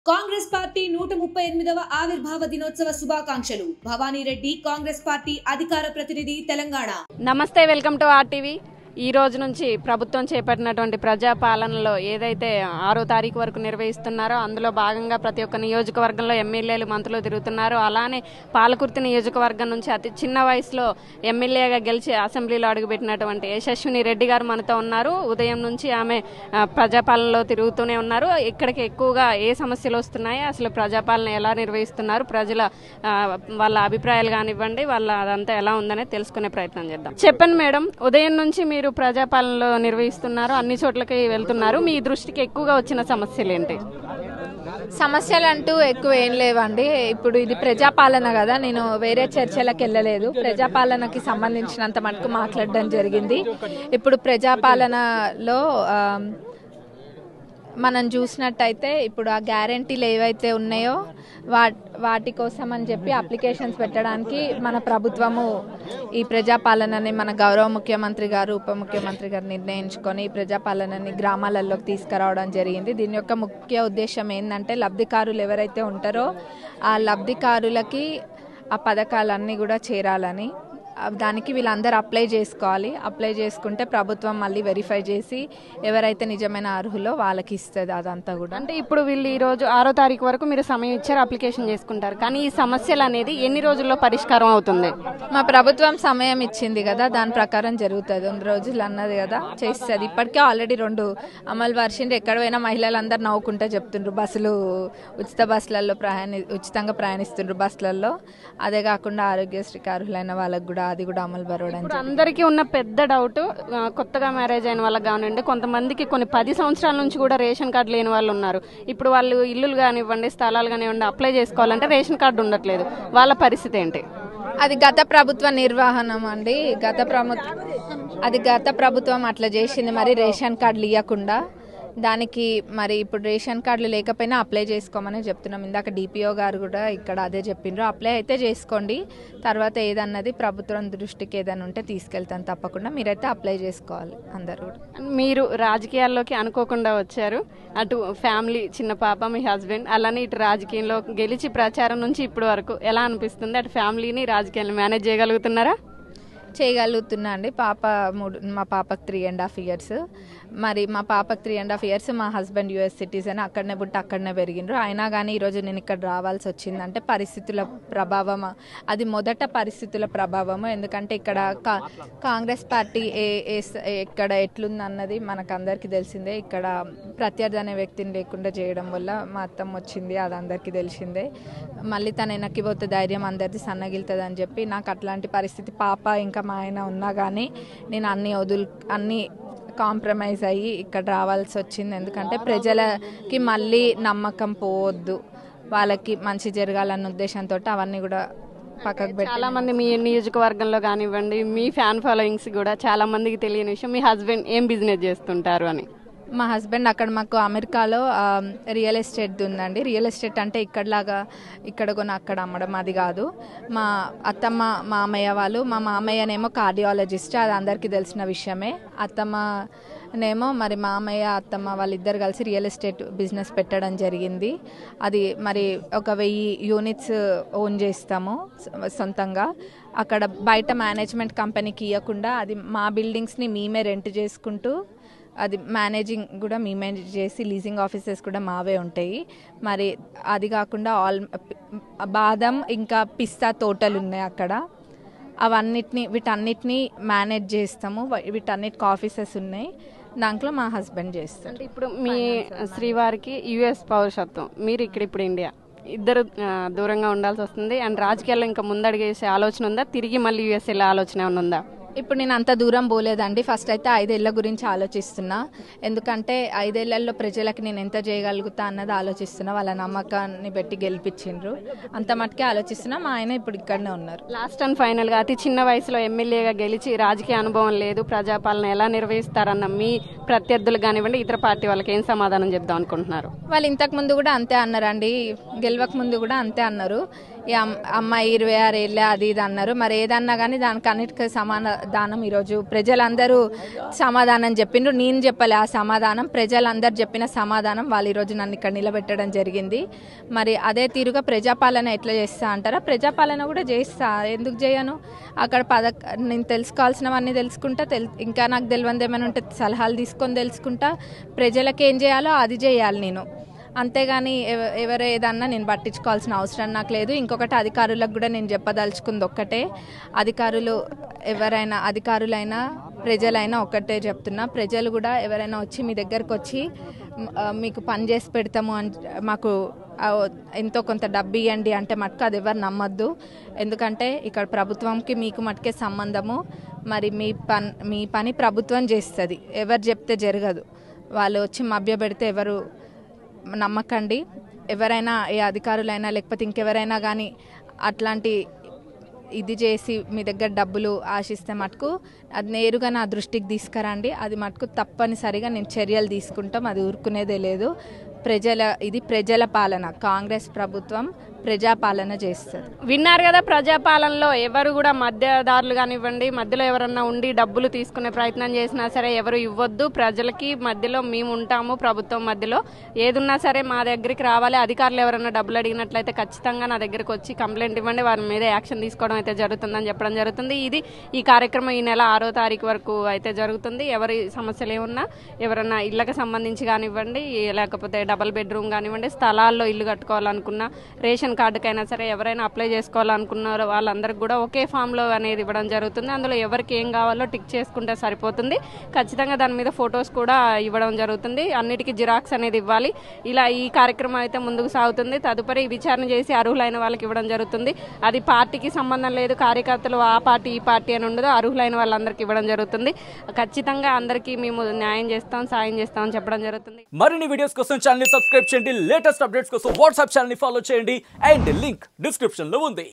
Congress party నూట ముప్పై ఎనిమిదవ ఆవిర్భావ దినోత్సవ శుభాకాంక్షలు భవానీ రెడ్డి కాంగ్రెస్ పార్టీ అధికార ప్రతినిధి తెలంగాణ నమస్తే వెల్కమ్ టు ఆర్టీవీ ఈ రోజు నుంచి ప్రభుత్వం చేపట్టినటువంటి ప్రజాపాలనలో ఏదైతే ఆరో తారీఖు వరకు నిర్వహిస్తున్నారో అందులో భాగంగా ప్రతి ఒక్క నియోజకవర్గంలో ఎమ్మెల్యేలు మంత్రులు తిరుగుతున్నారు అలానే పాలకుర్తి నియోజకవర్గం నుంచి అతి చిన్న వయసులో ఎమ్మెల్యేగా గెలిచి అసెంబ్లీలో అడుగుపెట్టినటువంటి యశస్విని రెడ్డి గారు మనతో ఉన్నారు ఉదయం నుంచి ఆమె ఆ, ప్రజాపాలనలో తిరుగుతూనే ఉన్నారు ఇక్కడికి ఎక్కువగా ఏ సమస్యలు వస్తున్నాయి అసలు ప్రజాపాలన ఎలా నిర్వహిస్తున్నారు ప్రజల ఆ, వాళ్ళ అభిప్రాయాలు కానివ్వండి వాళ్ళ అదంతా ఎలా ఉందనేది తెలుసుకునే ప్రయత్నం చేద్దాం చెప్పండి మేడం ఉదయం నుంచి మీరు ప్రజాపాలనలో నిర్వహిస్తున్నారు అన్ని చోట్లకి వెళ్తున్నారు మీ దృష్టికి ఎక్కువగా వచ్చిన సమస్యలు ఏంటి సమస్యలు అంటూ ఎక్కువ ఏం లేవండి ఇప్పుడు ఇది ప్రజాపాలన కదా నేను వేరే చర్చలకు వెళ్ళలేదు ప్రజాపాలనకి సంబంధించినంత మటుకు మాట్లాడడం జరిగింది ఇప్పుడు ప్రజాపాలనలో ఆ, మనం చూసినట్టయితే ఇప్పుడు ఆ గ్యారంటీలు ఏవైతే ఉన్నాయో వా వాటి కోసం అని చెప్పి అప్లికేషన్స్ పెట్టడానికి మన ప్రభుత్వము ఈ ప్రజాపాలనని మన గౌరవ ముఖ్యమంత్రి గారు ఉప ముఖ్యమంత్రి గారు నిర్ణయించుకొని ఈ ప్రజాపాలనని గ్రామాలలోకి తీసుకురావడం జరిగింది దీని యొక్క ముఖ్య ఉద్దేశం ఏంటంటే లబ్ధికారులు ఎవరైతే ఉంటారో ఆ లబ్ధికారులకి ఆ పథకాలన్నీ కూడా చేరాలని ఆ దానికి వీళ్ళందరూ అప్లై చేసుకోవాలి అప్లై చేసుకుంటే ప్రభుత్వం మళ్ళీ వెరిఫై చేసి ఎవరైతే నిజమైన అర్హులో వాళ్ళకి ఇస్తుంది అదంతా కూడా అంటే ఇప్పుడు వీళ్ళు ఈ రోజు ఆరో తారీఖు వరకు మీరు సమయం ఇచ్చారు అప్లికేషన్ చేసుకుంటారు కానీ ఈ సమస్యలు అనేది ఎన్ని రోజుల్లో పరిష్కారం అవుతుంది మా ప్రభుత్వం సమయం ఇచ్చింది కదా దాని ప్రకారం జరుగుతుంది రెండు రోజులు అన్నది కదా చేస్తుంది ఇప్పటికే ఆల్రెడీ రెండు అమలు పరిచిండ్రు ఎక్కడ పోయినా మహిళలందరూ నవ్వుకుంటే చెప్తుండ్రు బస్సులు ఉచిత బస్సులలో ప్రయాణి ఉచితంగా ప్రయాణిస్తుండ్రు బస్సులలో అదే కాకుండా ఆరోగ్యశ్రీకి అర్హులైన వాళ్ళకి కూడా అది కూడా అమలు పరవడం ఇప్పుడు అందరికీ ఉన్న పెద్ద డౌట్ ఆ, కొత్తగా మ్యారేజ్ అయిన వాళ్ళకి కానివ్వండి కొంతమందికి కొన్ని పది సంవత్సరాల నుంచి కూడా రేషన్ కార్డు లేని వాళ్ళు ఉన్నారు ఇప్పుడు వాళ్ళు ఇల్లులు కానివ్వండి స్థలాలు కానివ్వండి అప్లై చేసుకోవాలంటే రేషన్ కార్డు ఉండట్లేదు వాళ్ళ పరిస్థితి ఏంటి అది గత ప్రభుత్వ నిర్వహణం అండి గత ప్రభుత్వం అది గత ప్రభుత్వం అట్లా చేసింది మరి రేషన్ కార్డులు ఇవ్వకుండా దానికి మరి ఇప్పుడు రేషన్ కార్డులు లేకపోయినా అప్లై చేసుకోమని చెప్తున్నాం ఇందాక డిపిఓ గారు కూడా ఇక్కడ అదే చెప్పిండ్రు అప్లై అయితే చేసుకోండి తర్వాత ఏదన్నది ప్రభుత్వం దృష్టికి ఏదైనా ఉంటే తీసుకెళ్తాను తప్పకుండా మీరైతే అప్లై చేసుకోవాలి అందరూ కూడా మీరు రాజకీయాల్లోకి అనుకోకుండా వచ్చారు అటు ఫ్యామిలీ చిన్న పాప మీ హస్బెండ్ అలానే ఇటు రాజకీయంలో గెలిచి ప్రచారం నుంచి ఇప్పటి వరకు ఎలా అనిపిస్తుంది అటు ఫ్యామిలీని రాజకీయాలను మేనేజ్ చేయగలుగుతున్నారా చేయగలుగుతున్నా అండి పాప మూడు మా పాపకు త్రీ అండ్ హాఫ్ ఇయర్స్ మరి మా పాపకు త్రీ అండ్ హాఫ్ ఇయర్స్ మా హస్బెండ్ యుఎస్ సిటిజన్ అక్కడనే పుట్టి అక్కడనే పెరిగిండ్రు అయినా కానీ ఈరోజు నేను ఇక్కడ రావాల్సి వచ్చిందంటే పరిస్థితుల ప్రభావం అది మొదట పరిస్థితుల ప్రభావము ఎందుకంటే ఇక్కడ కా కాంగ్రెస్ పార్టీ ఏ ఏ స- ఎక్కడ ఎట్లుంది అన్నది మనకు అందరికీ తెలిసిందే ఇక్కడ ప్రత్యర్థి అనే వ్యక్తిని లేకుండా చేయడం వల్ల మా అత్తమ్మ వచ్చింది అది అందరికీ తెలిసిందే మళ్ళీ తను వెనక్కి పోతే ధైర్యం అందరిది సన్నగిలుతుంది అని చెప్పి నాకు అట్లాంటి పరిస్థితి పాప ఇంకా మా ఆయన ఉన్నా కానీ నేను అన్ని వదులు అన్ని కాంప్రమైజ్ అయ్యి ఇక్కడ రావాల్సి వచ్చింది ఎందుకంటే ప్రజలకి మళ్ళీ నమ్మకం పోవద్దు వాళ్ళకి మంచి జరగాలన్న ఉద్దేశంతో అవన్నీ కూడా పక్కకు పెట్టి చాలా మంది మీ నియోజకవర్గంలో కానివ్వండి మీ ఫ్యాన్ ఫాలోయింగ్స్ కూడా చాలా మందికి తెలియని విషయం మీ హస్బెండ్ ఏం బిజినెస్ చేస్తుంటారు అని మా హస్బెండ్ అక్కడ మాకు అమెరికాలో ఆ, రియల్ ఎస్టేట్ ఉందండి రియల్ ఎస్టేట్ అంటే ఇక్కడలాగా ఇక్కడ కొన అక్కడ అమ్మడం అది కాదు మా అత్తమ్మ మామయ్య వాళ్ళు మా మామయ్యనేమో కార్డియాలజిస్ట్ అది అందరికీ తెలిసిన విషయమే అత్తమ్మనేమో మరి మామయ్య అత్తమ్మ వాళ్ళిద్దరు కలిసి రియల్ ఎస్టేట్ బిజినెస్ పెట్టడం జరిగింది అది మరి ఒక వెయ్యి యూనిట్స్ ఓన్ చేస్తాము సొ- సొంతంగా అక్కడ బయట మేనేజ్మెంట్ కంపెనీకి ఇవ్వకుండా అది మా బిల్డింగ్స్ని మేమే రెంట్ చేసుకుంటూ అది మేనేజింగ్ కూడా మేమే చేసి లీజింగ్ ఆఫీసెస్ కూడా మావే ఉంటాయి మరి అది కాకుండా ఆల్ బాదం ఇంకా పిస్తా తోటలు ఉన్నాయి అక్కడ అవన్నిటిని వీటన్నిటిని మేనేజ్ చేస్తాము వా- వీటన్నిటికి ఆఫీసెస్ ఉన్నాయి దాంట్లో మా హస్బెండ్ చేస్తారు అంటే ఇప్పుడు మీ శ్రీవారికి యుఎస్ పౌరసత్వం మీరు ఇక్కడ ఇప్పుడు ఇండియా ఇద్దరు ఆ, దూరంగా ఉండాల్సి వస్తుంది అండ్ రాజకీయాల్లో ఇంకా ముందడిగేసే ఆలోచన ఉందా తిరిగి మళ్ళీ యుఎస్ వెళ్ళే ఆలోచన ఏమైనా ఉందా ఇప్పుడు నేను అంత దూరం పోలేదండి ఫస్ట్ అయితే ఐదేళ్ల గురించి ఆలోచిస్తున్నా ఎందుకంటే ఐదేళ్లలో ప్రజలకి నేను ఎంత చేయగలుగుతా అన్నది ఆలోచిస్తున్నా వాళ్ళ నమ్మకాన్ని పెట్టి గెలిపించిండ్రు అంత మటుకే ఆలోచిస్తున్నా మా ఆయన ఇప్పుడు ఇక్కడనే ఉన్నారు లాస్ట్ అండ్ ఫైనల్ గా అతి చిన్న వయసులో ఎమ్మెల్యేగా గెలిచి రాజకీయ అనుభవం లేదు ప్రజాపాలన ఎలా నిర్వహిస్తారన్న మీ ప్రత్యర్థులు కానివ్వండి ఇతర పార్టీ వాళ్ళకి ఏం సమాధానం చెప్దాం అనుకుంటున్నారు వాళ్ళు ఇంతకు ముందు కూడా అంతే అన్నారండి గెలవక ముందు కూడా అంతే అన్నారు ఈ అమ్- అమ్మాయి ఇరవై ఆరు ఏళ్ళే అది ఇది అన్నారు మరి ఏదన్నా కానీ దానికి అన్నిటికీ సమాధానం ఈరోజు ప్రజలందరూ సమాధానం చెప్పిండ్రు నేను చెప్పలే ఆ సమాధానం ప్రజలందరూ చెప్పిన సమాధానం వాళ్ళు ఈరోజు నన్ను ఇక్కడ నిలబెట్టడం జరిగింది మరి అదే తీరుగా ప్రజాపాలన ఎట్లా చేస్తా అంటారా ప్రజాపాలన కూడా చేస్తా ఎందుకు చేయను అక్కడ పథక నేను తెలుసుకోవాల్సినవన్నీ తెలుసుకుంటా తెల్ ఇంకా నాకు తెలియదు ఏమైనా ఉంటే సలహాలు తీసుకొని తెలుసుకుంటా ప్రజలకు ఏం చేయాలో అది చేయాలి నేను అంతేగాని ఎవ- ఎవరు ఏదన్నా నేను పట్టించుకోవాల్సిన అవసరం నాకు లేదు ఇంకొకటి అధికారులకు కూడా నేను చెప్పదలుచుకుంది ఒక్కటే అధికారులు ఎవరైనా అధికారులైనా ప్రజలైనా ఒక్కటే చెప్తున్నా ప్రజలు కూడా ఎవరైనా వచ్చి మీ దగ్గరకు వచ్చి మ్, ఆ, మీకు పని చేసి పెడతాము అని మాకు ఆ, ఎంతో కొంత డబ్బు ఇవ్వండి అంటే మటుకు అది ఎవరు నమ్మద్దు ఎందుకంటే ఇక్కడ ప్రభుత్వంకి మీకు మటుకే సంబంధము మరి మీ పని మీ పని ప్రభుత్వం చేస్తుంది ఎవరు చెప్తే జరగదు వాళ్ళు వచ్చి మభ్యపెడితే ఎవరు నమ్మకండి ఎవరైనా ఏ అధికారులైనా లేకపోతే ఇంకెవరైనా కానీ అట్లాంటి ఇది చేసి మీ దగ్గర డబ్బులు ఆశిస్తే మటుకు అది నేరుగా నా దృష్టికి తీసుకురండి అది మటుకు తప్పనిసరిగా నేను చర్యలు తీసుకుంటాం అది ఊరుకునేదే లేదు ప్రజల ఇది ప్రజల పాలన కాంగ్రెస్ ప్రభుత్వం ప్రజాపాలన చేస్తుంది విన్నారు కదా ప్రజాపాలనలో ఎవరు కూడా మధ్యదారులు కానివ్వండి మధ్యలో ఎవరన్నా ఉండి డబ్బులు తీసుకునే ప్రయత్నం చేసినా సరే ఎవరు ఇవ్వద్దు ప్రజలకి మధ్యలో మేము ఉంటాము ప్రభుత్వం మధ్యలో ఏదున్నా సరే మా దగ్గరికి రావాలి అధికారులు ఎవరన్నా డబ్బులు అడిగినట్లయితే ఖచ్చితంగా నా దగ్గరికి వచ్చి కంప్లైంట్ ఇవ్వండి వారి మీద యాక్షన్ తీసుకోవడం అయితే జరుగుతుందని చెప్పడం జరుగుతుంది ఇది ఈ కార్యక్రమం ఈ నెల ఆరో తారీఖు వరకు అయితే జరుగుతుంది ఎవరి సమస్యలు ఏమున్నా ఎవరన్నా ఇళ్ళకి సంబంధించి కానివ్వండి లేకపోతే డబల్ బెడ్రూమ్ కానివ్వండి స్థలాల్లో ఇల్లు కట్టుకోవాలనుకున్నా రేషన్ కార్డుకైనా సరే ఎవరైనా అప్లై చేసుకోవాలనుకున్నారో వాళ్ళందరికీ కూడా ఒకే ఫామ్లో అనేది ఇవ్వడం జరుగుతుంది అందులో ఎవరికి ఏం కావాలో టిక్ చేసుకుంటే సరిపోతుంది ఖచ్చితంగా దాని మీద ఫొటోస్ కూడా ఇవ్వడం జరుగుతుంది అన్నిటికీ జిరాక్స్ అనేది ఇవ్వాలి ఇలా ఈ కార్యక్రమం అయితే ముందుకు సాగుతుంది తదుపరి విచారణ చేసి అర్హులైన వాళ్ళకి ఇవ్వడం జరుగుతుంది అది పార్టీకి సంబంధం లేదు కార్యకర్తలు ఆ పార్టీ ఈ పార్టీ అని ఉండదు అర్హులైన వాళ్ళందరికీ ఇవ్వడం జరుగుతుంది ఖచ్చితంగా అందరికీ మేము న్యాయం చేస్తాం సాయం చేస్తాం అని చెప్పడం జరుగుతుంది మరిన్ని వీడియోస్ కోసం ఛానల్ సబ్స్క్రైబ్ చేయండి లేటెస్ట్ అప్డేట్స్ కోసం వాట్సాప్ ఛానల్ ఫాలో చేయండి అండ్ లింక్ డిస్క్రిప్షన్ లో ఉంది